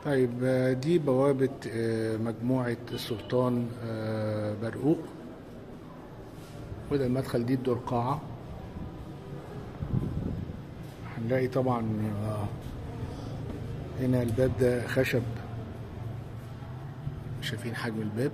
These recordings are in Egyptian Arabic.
طيب آه، دي بوابة آه، مجموعة السلطان آه، برقوق وده المدخل دي الدور قاعة هنلاقي طبعا آه، هنا الباب ده خشب شايفين حجم الباب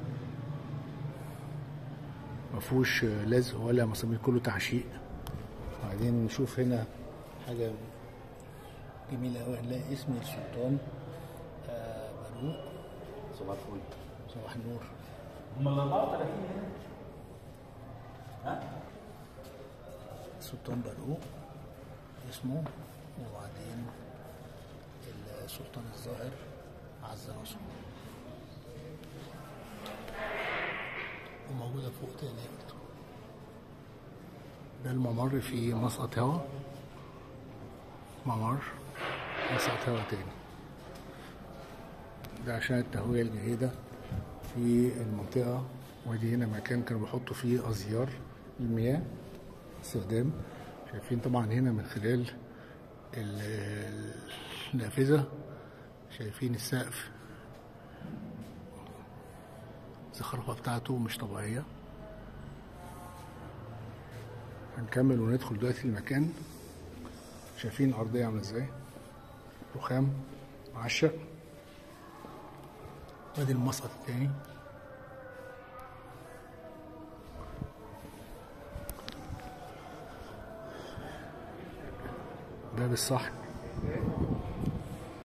مفهوش آه، لزق ولا مسامير كله تعشيق وبعدين نشوف هنا حاجة جميلة أوي هنلاقي اسم السلطان آه، برقوق صباح الفل صباح النور هم ال 34 هنا السلطان برقوق اسمه وبعدين السلطان الظاهر عز راسه وموجودة فوق تاني برضه. ده الممر في مسقط هوا ممر مسقط هوا تاني ده عشان التهوية الجيدة في المنطقة ودي هنا مكان كانوا بيحطوا فيه أزيار المياه استخدام شايفين طبعا هنا من خلال ال- النافذة شايفين السقف الزخرفة بتاعته مش طبيعية هنكمل وندخل دلوقتي المكان شايفين الأرضية عاملة ازاي رخام معشق وادي المسقط التاني باب الصحن